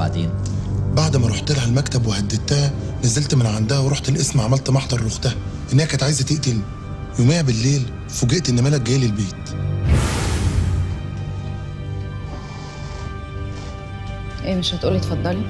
قاعدين بعد ما رحت لها المكتب وهددتها نزلت من عندها ورحت القسم عملت محضر لاختها ان هي كانت عايزه تقتلني يوميها بالليل فوجئت ان ملك جاي لي البيت ايه مش هتقولي اتفضلي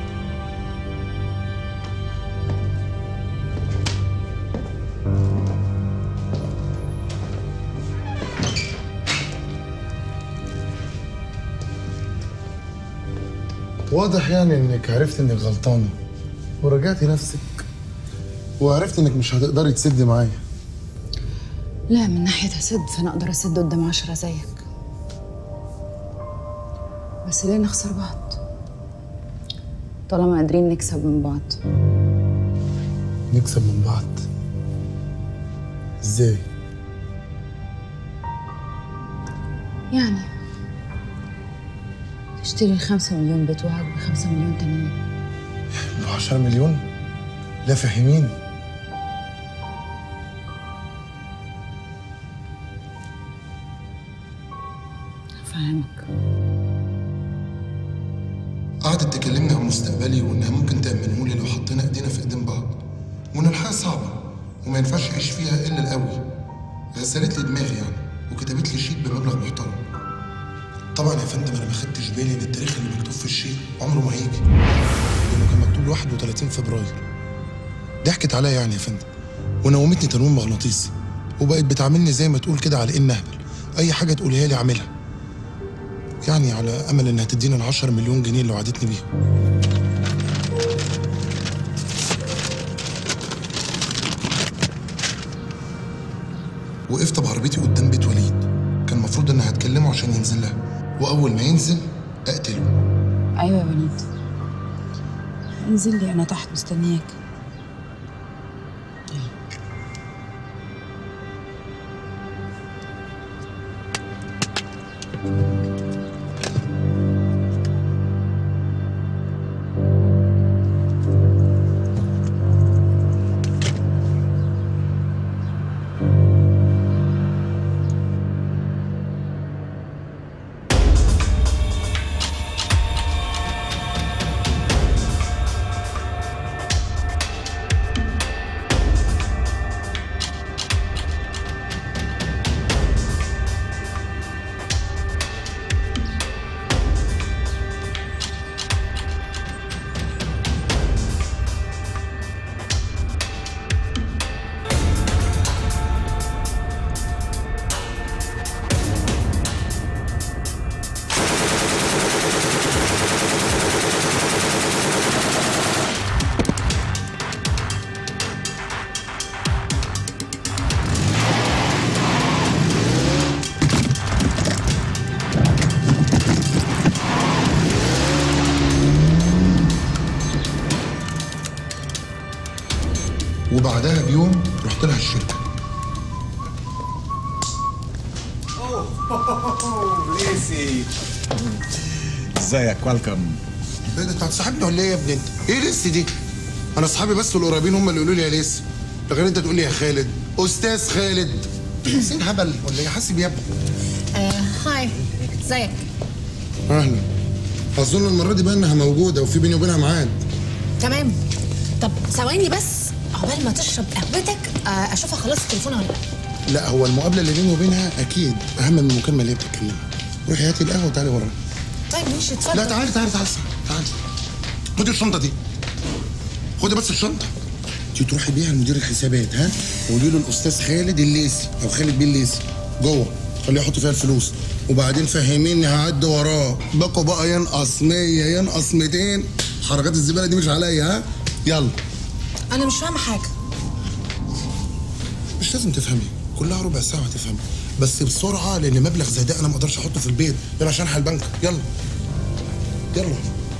واضح يعني انك عرفت انك غلطانه ورجعتي نفسك وعرفت انك مش هتقدري تسدي معايا لا من ناحية هسد فأنا أقدر أسد قدام عشرة زيك بس ليه نخسر بعض؟ طالما قادرين نكسب من بعض نكسب من بعض ازاي يعني تشتري الخمسة مليون بتوعك بخمسة مليون تانيين ب 10 مليون لا فهميني هفهمك قعدت تكلمني عن مستقبلي وانها ممكن تأمنه لي لو حطينا ايدينا في ايدين بعض وان الحياه صعبه وما ينفعش اعيش فيها الا القوي غسلت لي دماغي يعني وكتبت لي شيك بمبلغ محترم طبعا يا فندم انا ما خدتش بالي ان التاريخ اللي مكتوب في الشيك عمره ما هيجي لانه كان مكتوب 31 فبراير ضحكت عليا يعني يا فندم ونومتني تنويم مغناطيسي وبقت بتعاملني زي ما تقول كده على ان اهبل اي حاجه تقولها لي اعملها يعني على امل انها تديني ال 10 مليون جنيه اللي وعدتني بيهم وقفت بعربيتي قدام بيت وليد كان المفروض انها هتكلمه عشان ينزل لها واول ما ينزل اقتله أيوة يا وليد انزل لي أنا تحت مستنياك وبعدها بيوم رحت لها الشركه ليسي ازيك ويلكم ايه ده انت هتصاحبني ولا ايه يا ابني انت؟ ايه لسه دي؟ انا اصحابي بس القريبين هم اللي يقولوا لي يا لسه لكن انت تقول لي يا خالد استاذ خالد حسين هبل ولا ايه حاسب يا ابني آه هاي ازيك اهلا اظن المره دي بقى انها موجوده وفي بيني وبينها ميعاد تمام طب ثواني بس عقبال ما تشرب قهوتك آه اشوفها خلصت التليفون ولا لا لا هو المقابله اللي بيني وبينها اكيد اهم من المكالمه اللي هي بتتكلمها روحي هاتي القهوه وتعالي ورايا طيب ماشي اتفضل لا تعالي تعالي تعالي تعالي خدي الشنطه دي خدي بس الشنطه انت تروحي بيها لمدير الحسابات ها وقولي له الاستاذ خالد الليسي او خالد بيه الليسي جوه خليه يحط فيها الفلوس وبعدين فهميني هعدي وراه بقوا بقى ينقص 100 ينقص 200 حركات الزباله دي مش عليا ها يلا انا مش فاهمه حاجه مش لازم تفهمي كلها ربع ساعه هتفهمي بس بسرعه لان مبلغ زي ده انا ما اقدرش احطه في البيت يلا عشان الحق البنك يلا يلا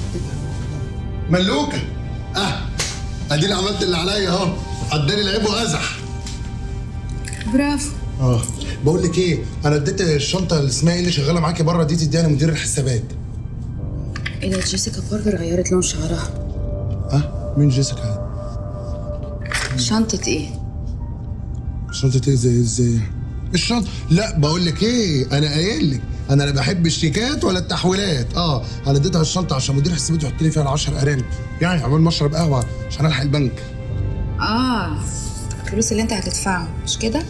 ملوكه اه اديني عملت اللي عليا اهو عداني العيب وازح برافو اه بقول لك ايه انا اديت الشنطه اللي اسمها ايه اللي شغاله معاكي بره دي تديها لمدير الحسابات ايه ده جيسيكا باركر غيرت لون شعرها اه مين جيسيكا شنطة ايه؟ شنطه ايه زي ازاي الشنطه لا بقول لك ايه انا قايل لك انا لا بحب الشيكات ولا التحويلات اه انا اديتها الشنطه عشان مدير حساباتي يحط لي فيها ال 10 ارانب يعني عمال ما اشرب قهوه عشان الحق البنك اه الفلوس اللي انت هتدفعه مش كده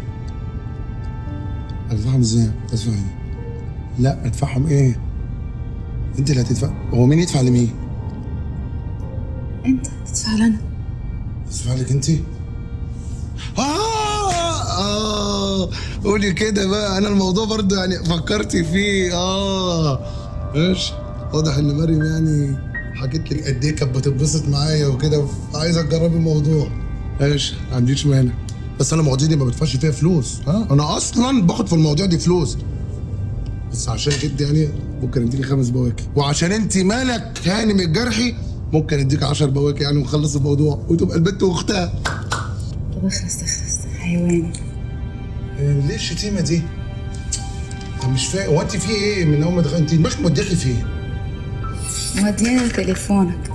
ادفعهم ازاي؟ ادفع ايه؟ لا ادفعهم ايه؟ انت اللي هتدفع هو مين يدفع لمين؟ انت تدفع لنا ادفع لك انت؟ آه آه قولي كده بقى أنا الموضوع برضه يعني فكرتي فيه آه ماشي واضح إن مريم يعني حكيت لك قد إيه كانت بتتبسط معايا وكده عايزة تجربي الموضوع ماشي ما عنديش مانع بس أنا مواضيع دي ما بدفعش فيها فلوس ها أنا أصلا باخد في المواضيع دي فلوس بس عشان كده يعني ممكن اديكي خمس بواكي وعشان انت مالك هانم الجرحي ممكن اديك 10 بواكي يعني ونخلص الموضوع وتبقى البنت واختها طب اخلص اخلص حيوان إيه، ليه الشتيمه دي؟ انا مش فاهم هو انت في ايه من اول ما دخلت انت دماغك موديكي فين؟ ودينا تليفونك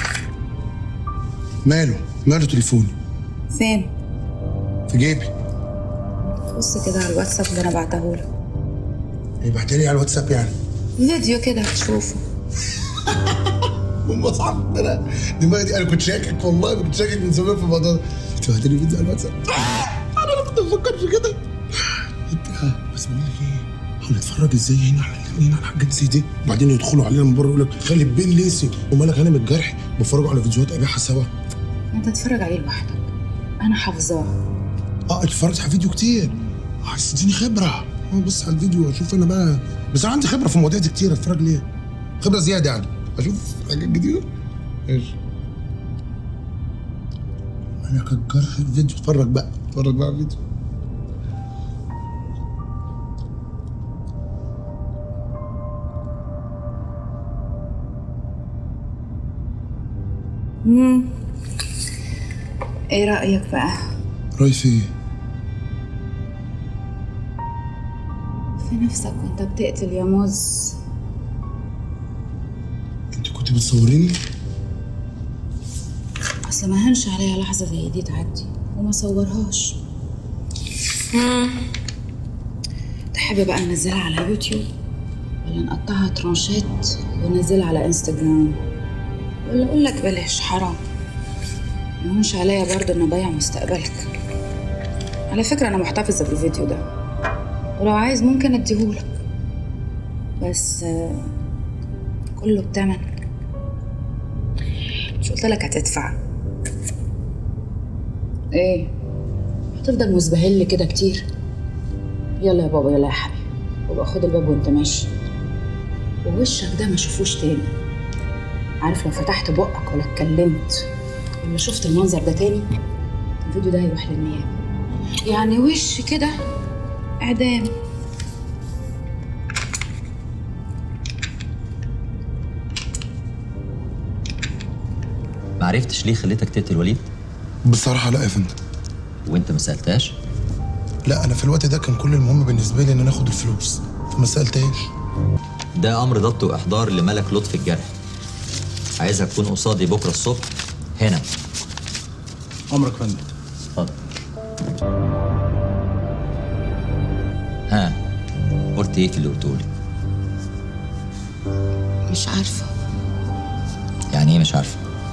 ماله؟ ماله تليفوني؟ فين في جيبي بص كده على الواتساب اللي انا بعتهولك يبعتها لي على الواتساب يعني فيديو كده هتشوفه هم صعب ده انا دماغي دي انا كنت شاكك والله كنت شاكك من زمان في الموضوع ده انت بعت لي فيديو على الواتساب آه، انا كنت بفكر في كده انت آه، بس بقول لك ايه هنتفرج ازاي هنا على الاثنين على حاجات زي دي وبعدين يدخلوا علينا من بره يقول لك خالد بين ليسي ومالك انا من الجرح بيتفرجوا على فيديوهات ابيعها سوا انت تتفرج عليه لوحدك انا حافظاه اه اتفرجت على فيديو كتير عايز تديني خبره اه بص على الفيديو اشوف انا بقى بس انا عندي خبره في المواضيع دي كتير اتفرج ليه خبره زياده يعني اشوف حاجات جديده ايش انا كجرح الفيديو اتفرج بقى اتفرج بقى على الفيديو ايه رايك بقى راي في ايه؟ في نفسك وانت بتقتل يا موز انت كنت بتصوريني؟ اصل ما هنش عليها لحظه زي دي تعدي وما صورهاش تحب بقى ننزلها على يوتيوب ولا نقطعها ترانشات وننزلها على انستجرام ولا اقول لك بلاش حرام ما هونش عليا برضه ان اضيع مستقبلك على فكره انا محتفظه بالفيديو ده ولو عايز ممكن اديهولك بس آه، كله بتمن مش قلت لك هتدفع ايه هتفضل مزبهل كده كتير يلا يا بابا يلا يا حبيبي وابقى خد الباب وانت ماشي ووشك ده ما شوفوش تاني عارف لو فتحت بقك ولا اتكلمت ولا شفت المنظر ده تاني الفيديو ده هيروح للنيابه يعني وش كده اعدام ما عرفتش ليه خليتك تقتل وليد بصراحه لا يا فندم وانت ما سالتهاش لا انا في الوقت ده كان كل المهم بالنسبه لي ان انا اخد الفلوس فما سالتهاش ده امر ضبط واحضار لملك لطفي الجرح عايزها تكون قصادي بكره الصبح هنا عمرك فندم اتفضل ها قلت ايه في اللي قلتولي مش عارفه يعني ايه مش عارفه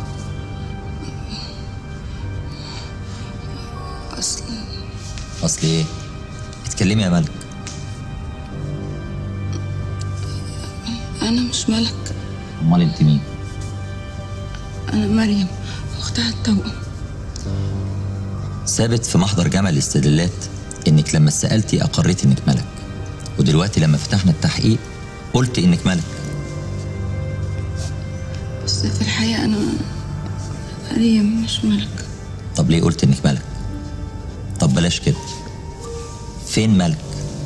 اصل اصل ايه اتكلمي يا ملك انا مش ملك امال انت مين انا مريم اختها التوأم ثابت في محضر جمع الاستدلالات انك لما سالتي اقريت انك ملك ودلوقتي لما فتحنا التحقيق قلت انك ملك بس في الحقيقه انا مريم مش ملك طب ليه قلت انك ملك طب بلاش كده فين ملك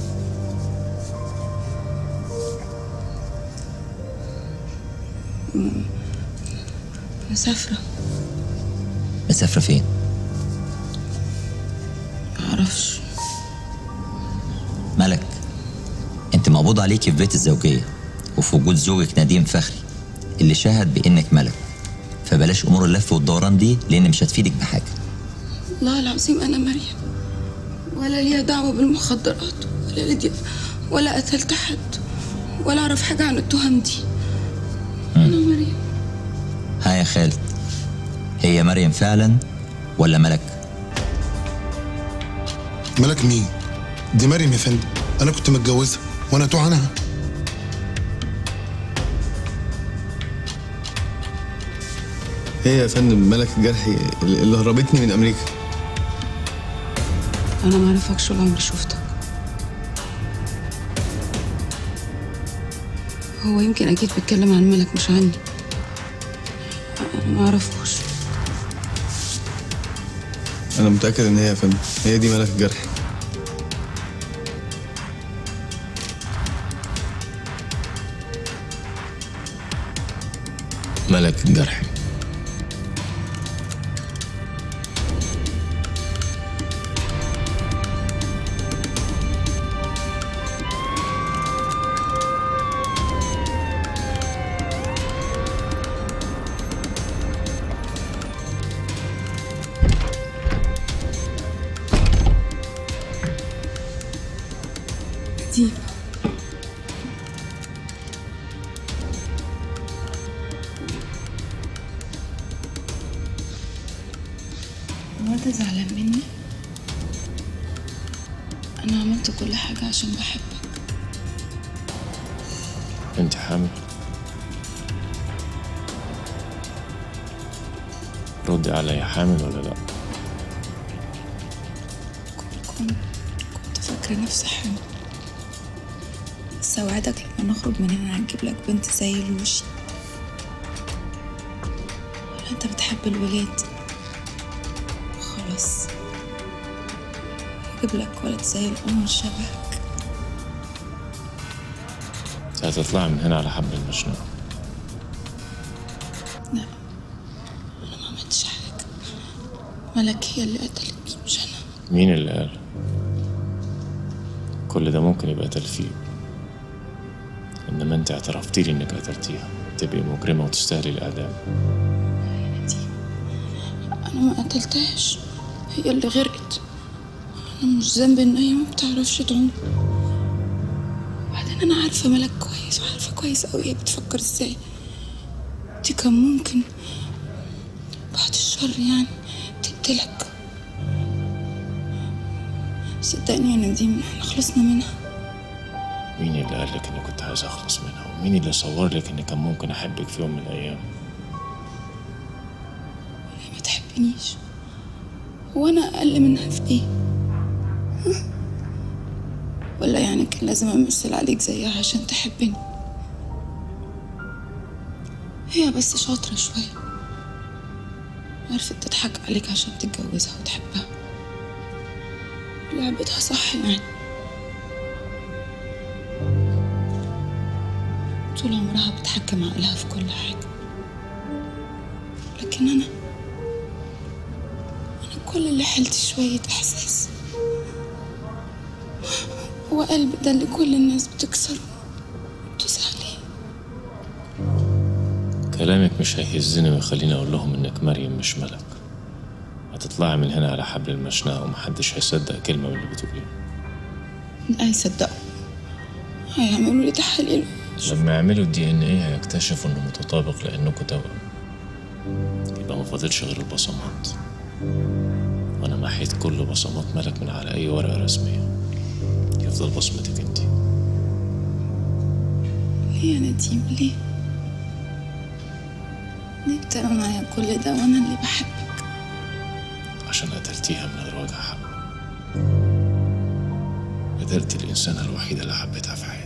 مسافره مسافره فين معرفش ملك انت مقبوض عليكي في بيت الزوجيه وفي وجود زوجك نديم فخري اللي شهد بانك ملك فبلاش امور اللف والدوران دي لان مش هتفيدك بحاجه والله العظيم انا مريم ولا ليها دعوه بالمخدرات ولا ليا ولا قتلت حد ولا اعرف حاجه عن التهم دي انا مريم ها يا خالد هي مريم فعلا ولا ملك ملك مين دي مريم يا فندم انا كنت متجوزها وانا اتوه عنها هي يا فندم ملك الجرحي اللي اللي هربتني من امريكا انا ما اعرفكش ولا عمري شفتك هو يمكن اكيد بيتكلم عن ملك مش عني انا ما اعرفوش انا متاكد ان هي يا فندم هي دي ملك الجرحي ملك الجرحي دي هو انت زعلان مني انا عملت كل حاجه عشان بحبك انت حامل ردي عليا حامل ولا لا كنت كنت فاكره نفسي حامل بس اوعدك لما نخرج من هنا هنجيب لك بنت زي لوشي ولا انت بتحب الولاد خلاص هجيب لك ولد زي القمر شبهك انت هتطلعي من هنا على حبل المشنقة لا انا ما عملتش حاجه ملك هي اللي قتلتني مش انا مين اللي قال كل ده ممكن يبقى تلفيق انما انت اعترفتي لي انك قتلتيها تبقي مجرمة وتستاهلي الاعدام انا ما قتلتهاش هي اللي غرقت انا مش ذنبي ان هي ما بتعرفش تعوم وبعدين انا عارفه ملك كويس وعارفه كويس قوي هي بتفكر ازاي دي كان ممكن بعد الشر يعني تقتلك صدقني يا نديم احنا خلصنا منها مين اللي قال لك اني كنت عايز اخلص منها ومين اللي صور لك اني كان ممكن احبك في يوم من الايام هي ما تحبنيش وانا اقل منها في ايه ها؟ ولا يعني كان لازم امثل عليك زيها عشان تحبني هي بس شاطرة شوية عرفت تضحك عليك عشان تتجوزها وتحبها لعبتها صح يعني طول عمرها بتحكم عقلها في كل حاجة لكن أنا أنا كل اللي حلت شوية إحساس وقلب ده اللي كل الناس بتكسره وتدوس عليه كلامك مش هيهزني ويخليني اقول لهم انك مريم مش ملك هتطلعي من هنا على حبل المشنقة ومحدش هيصدق كلمة من اللي بتقوليها هيصدقوا هيعملوا لي تحاليل لما يعملوا الدي ان ايه هيكتشفوا انه متطابق لانكم توأم يبقى ما فاضلش غير البصمات وانا محيت كل بصمات ملك من على اي ورقة رسمية يفضل بصمتك انت ليه يا نديم ليه ليه بتعمل معايا كل ده وانا اللي بحبك عشان قتلتيها من غير وجه حق قتلت الإنسانة الوحيدة اللي حبيتها في حياتي